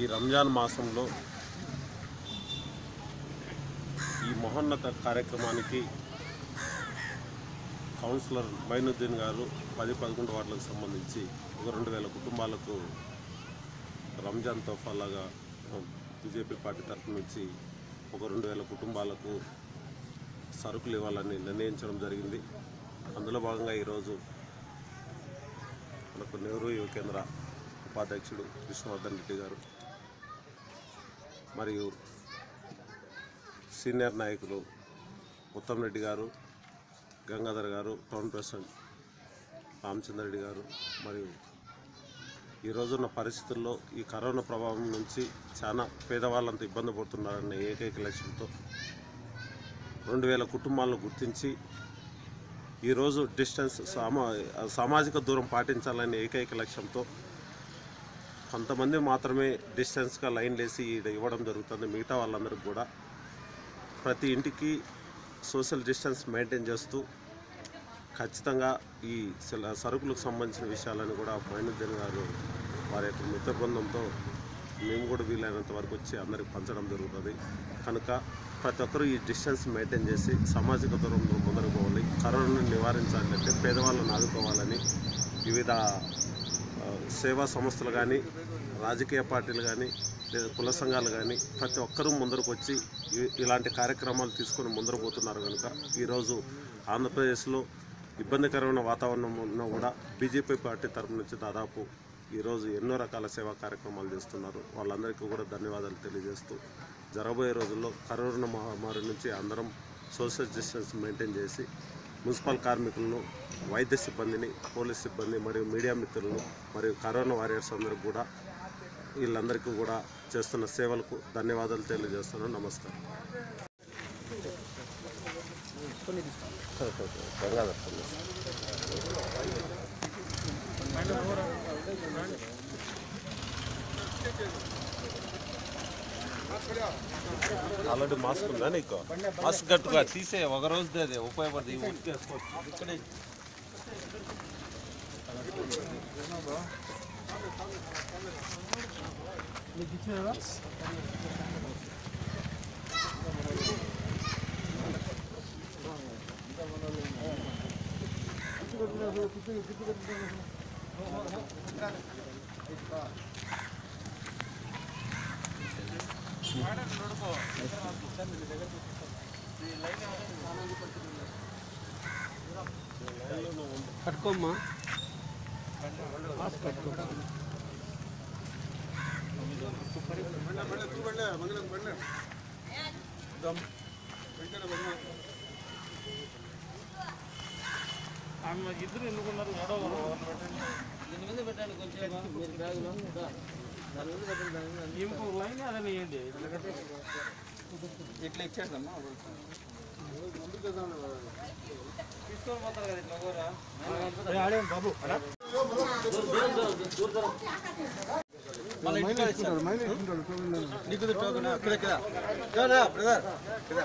రంజాన్ మాసంలో ఈ మహోన్నత కార్యక్రమానికి కౌన్సిలర్ మైనుద్దీన్ గారు పది పదకొండు వార్డులకు సంబంధించి ఒక రెండు వేల కుటుంబాలకు రంజాన్ తోఫాలాగా బీజేపీ పార్టీ తరఫు నుంచి ఒక రెండు వేల కుటుంబాలకు సరుకులు ఇవ్వాలని నిర్ణయించడం జరిగింది అందులో భాగంగా ఈరోజు మనకు నెహ్రూ యువ కేంద్ర ఉపాధ్యక్షుడు విష్ణువర్ధన్ రెడ్డి గారు మరియు సీనియర్ నాయకులు ఉత్తమ్ రెడ్డి గారు గంగాధర్ గారు టౌన్ ప్రెసిడెంట్ రామచంద్ర రెడ్డి గారు మరియు ఈ రోజున్న పరిస్థితుల్లో ఈ కరోనా ప్రభావం నుంచి చాలా పేదవాళ్ళంతా ఇబ్బంది పడుతున్నారన్న ఏకైక లక్ష్యంతో రెండు వేల కుటుంబాలను గుర్తించి ఈరోజు డిస్టెన్స్ సామా సామాజిక దూరం పాటించాలనే ఏకైక లక్ష్యంతో కొంతమంది మాత్రమే డిస్టెన్స్గా లైన్ వేసి ఈడ ఇవ్వడం జరుగుతుంది మిగతా వాళ్ళందరికీ కూడా ప్రతి ఇంటికి సోషల్ డిస్టెన్స్ మెయింటైన్ చేస్తూ ఖచ్చితంగా ఈ సిల- సరుకులకు సంబంధించిన విషయాలను కూడా మైనుద్దీన్ గారు వారి యొక్క మిత్ర బృందంతో మేము కూడా వీలైనంత వరకు వచ్చి అందరికి పంచడం జరుగుతుంది కనుక ప్రతి ఒక్కరూ ఈ డిస్టెన్స్ మెయింటైన్ చేసి సామాజిక దూరంలో ముందరకు పోవాలి కరోనాను నివారించాలంటే పేదవాళ్ళని ఆదుకోవాలని వివిధ ఆ, సేవా సంస్థలు కానీ రాజకీయ పార్టీలు కానీ లేదా కుల సంఘాలు కానీ ప్రతి ఒక్కరూ ముందరకు వచ్చి ఇ- ఇలాంటి కార్యక్రమాలు తీసుకొని ముందర పోతున్నారు కనుక ఈరోజు ఆంధ్రప్రదేశ్లో ఇబ్బందికరమైన వాతావరణం ఉన్నా కూడా బీజేపీ పార్టీ తరపు నుంచి దాదాపు ఈరోజు ఎన్నో రకాల సేవా కార్యక్రమాలు చేస్తున్నారు వాళ్ళందరికీ కూడా ధన్యవాదాలు తెలియజేస్తూ జరగబోయే రోజుల్లో కరోనా మహమ్మారి నుంచి అందరం సోషల్ డిస్టెన్స్ మెయింటైన్ చేసి మున్సిపల్ కార్మికులను వైద్య సిబ్బందిని పోలీస్ సిబ్బంది మరియు మీడియా మిత్రులను మరియు కరోనా వారియర్స్ అందరికీ కూడా వీళ్ళందరికీ కూడా చేస్తున్న సేవలకు ధన్యవాదాలు తెలియజేస్తున్నాను నమస్కారం గంగాధర్ ఆల్రెడీ మాస్క్ ఉందా నీకు మాస్క్ కట్టుగా తీసే ఒక రోజు అదే ఉపయోగపడుతుంది ఊరికే వేసుకోవచ్చు. ఇక్కడే కట్టుకోమ్మా ఇద్దరు ఎన్నుకున్నారు ఏడో దీని మీద పెట్టండి కొంచెం మీరు బ్యాగ్లో దాని మీద పెట్టండి దాని మీద ఇంకో లైన్ అదే వేయండి ఇట్లా ఇచ్చేద్దామా తీసుకొని పోతారు కదా ఇట్లా కూడా బాబు నీకు టోకెన్ ఇక్కడ ఇక్కడ బ్రదర్